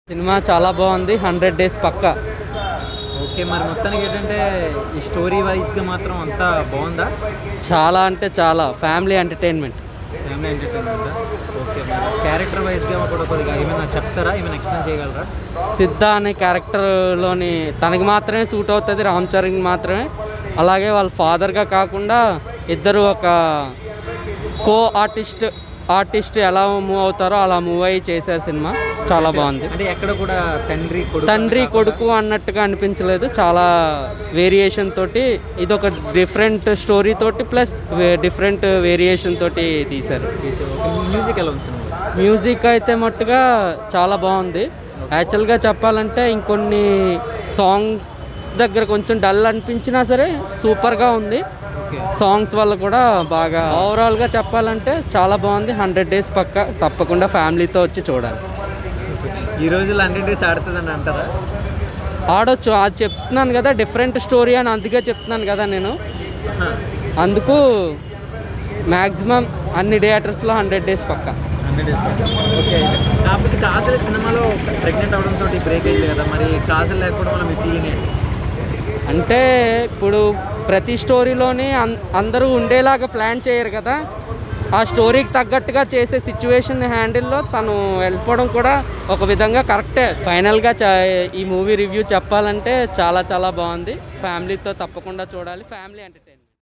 cinema చాలా బాగుంది hundred days పక్కా okay మరి మొత్తానికి ఏంటంటే ఈ స్టోరీ వైజ్గా మాత్రం అంతా బాగుందా చాలా అంటే చాలా family entertainment family entertainment okay మరి క్యారెక్టర్ వైజ్గా కూడా కొద్దిగా ఏమైనా చెప్తారా ఏమైనా ఎక్స్ప్లెయిన్ చేయగలరా సిద్ధ అనే క్యారెక్టర్లోని తనకి మాత్రమే సూట్ అవుతుంది రామ్ చరణ్కి మాత్రమే అలాగే వాళ్ళ ఫాదర్గా కాకుండా ఇద్దరు ఒక కో ఆర్టిస్ట్ ఆర్టిస్ట్ ఎలా మూవ్ అవుతారో అలా మూవ్ అయ్యి చేశారు సినిమా చాలా బాగుంది అంటే ఎక్కడ కూడా తండ్రి కొడుకు తండ్రి కొడుకు అన్నట్టుగా అనిపించలేదు చాలా వేరియేషన్ తోటి ఇది ఒక డిఫరెంట్ స్టోరీ తోటి ప్లస్ డిఫరెంట్ వేరియేషన్ తోటి తీశారు మ్యూజిక్ ఎలా ఉంది సినిమా మ్యూజిక్ అయితే మట్టుగా చాలా బాగుంది యాక్చువల్గా చెప్పాలంటే ఇంకొన్ని సాంగ్స్ దగ్గర కొంచెం డల్ అనిపించినా సరే సూపర్గా ఉంది ఓకే సాంగ్స్ వల్ల కూడా బాగా ఓవరాల్గా చెప్పాలంటే చాలా బాగుంది హండ్రెడ్ డేస్ పక్క తప్పకుండా ఫ్యామిలీతో వచ్చి చూడాలి ఈ రోజుల్లో హండ్రెడ్ డేస్ ఆడుతుందని అంటారా ఆడొచ్చు అది చెప్తున్నాను కదా డిఫరెంట్ స్టోరీ అని అందుకే చెప్తున్నాను కదా నేను అందుకు మ్యాక్సిమం అన్ని థియేటర్స్లో హండ్రెడ్ డేస్ పక్క హండ్రెడ్ డేస్ ఓకే అయితే కాకపోతే కాజల్ సినిమాలో ప్రెగ్నెంట్ అవడంతో బ్రేక్ అయింది కదా మరి కాజల్ లేకపోవడం వల్ల మీ ఫీలింగ్ ఏంటి అంటే ఇప్పుడు ప్రతి స్టోరీలోని అన్- అందరూ ఉండేలాగా ప్లాన్ చేయరు కదా ఆ స్టోరీకి తగ్గట్టుగా చేసే సిచ్యువేషన్ హ్యాండిల్లో తను వెళ్ళిపోవడం కూడా ఒక విధంగా కరెక్టే ఫైనల్గా చ ఈ మూవీ రివ్యూ చెప్పాలంటే చాలా చాలా బాగుంది ఫ్యామిలీతో తప్పకుండా చూడాలి ఫ్యామిలీ ఎంటర్టైన్